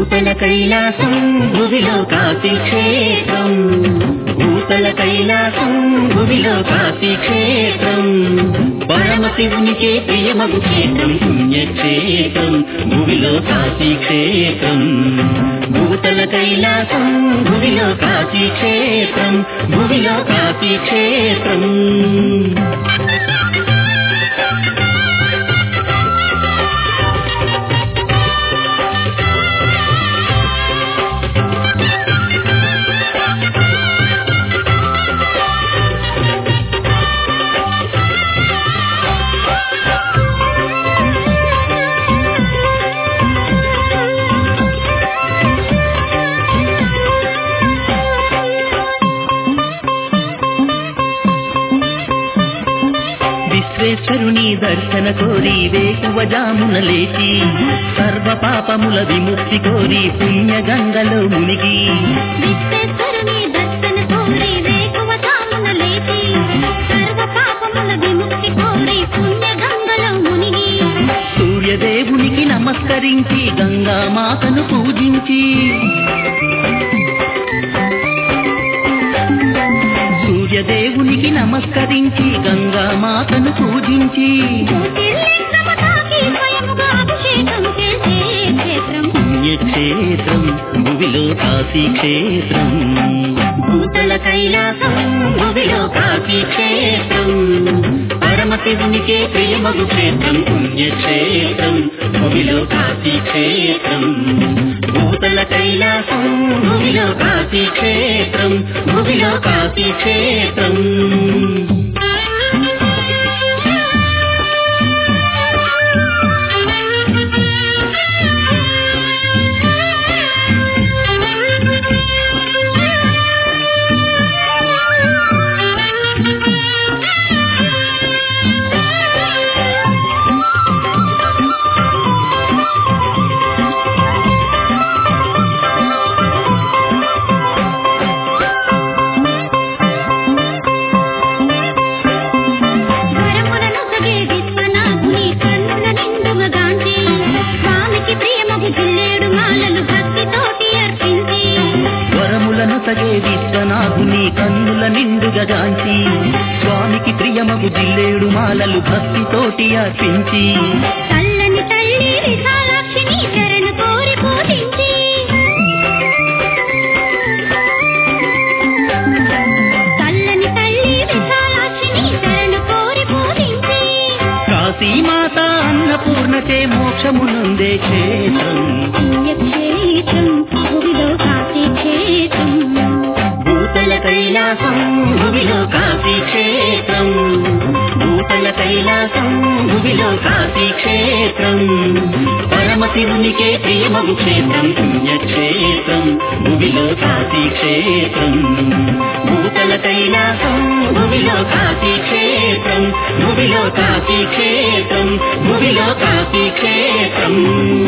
భూతల కైలాసం భువిలో కాశీ క్షేత్రం భూతల కైలాసం భువిలో కాశీ క్షేత్రం పరమశివునికే ప్రియమగు క్షేత్రం పుణ్యక్షేత్రం భువిలో కాశీ క్షేత్రం భూతల కైలాసం భువిలో కాశీ క్షేత్రం భువిలో కాశీ క్షేత్రం విశ్వేశ్వరుని దర్శన కోరి వేకువ జామున లేచి సర్వ పాపముల విముక్తి కోరి పుణ్య గంగలో మునిగి విశ్వేశ్వరుని దర్శన కోరి వేకువ తామున లేచి సర్వ పాపముల విముక్తి కోరి పుణ్య గంగలో మునిగి సూర్యదేవునికి నమస్కరించి గంగా మాతను పూజించి సూర్యదేవునికి నమస్కరించి గంగా మాతను పూజించి జ్యోతిర్లింగము తాకి స్వయముగా అభిషేకం చేసే క్షేత్రం పుణ్యక్షేత్రం భువిలో కాశీ క్షేత్రం భూతల కైలాసం భువిలో కాశీ క్షేత్రం పరమశివునికే ప్రియమగు క్షేత్రం పుణ్యక్షేత్రం భువిలో కాశీ క్షేత్రం భూతల కైలాసం భువిలో కాశీ క్షేత్రం భువిలో కాశీ క్షేత్రం వరములను సగే విశ్వనాథుని కన్నుల నిండుగా గాంచి స్వామికి ప్రియమగు జిల్లేడు మాలలు భక్తితోటి అర్పించి వరములను సగే విశ్వనాథుని కన్నుల నిండుగా గాంచి స్వామికి ప్రియమగు జిల్లేడు మాలలు భక్తితోటి అర్పించి చల్లని తల్లి విశాలాక్షిని శరణు కోరి పూజించి చల్లని తల్లి విశాలాక్షిని శరణు కోరి పూజించి కాశీమాత అన్నపూర్ణతే మోక్షమునుందే క్షేత్రం పుణ్యక్షేత్రం భువిలో కాశీ క్షేత్రం భూతల కైలాసం భువిలో కాశీ క్షేత్రం భూతల కైలాసం భువిలో కాశీ క్షేత్రం పరమశివునికే ప్రియమగు క్షేత్రం పుణ్యక్షేత్రం భువిలో కాశీ క్షేత్రం భూతల కైలాసం భువిలో కాశీ క్షేత్రం భువిలో కాశీ క్షేత్రం భువిలో కాశీ క్షేత్రం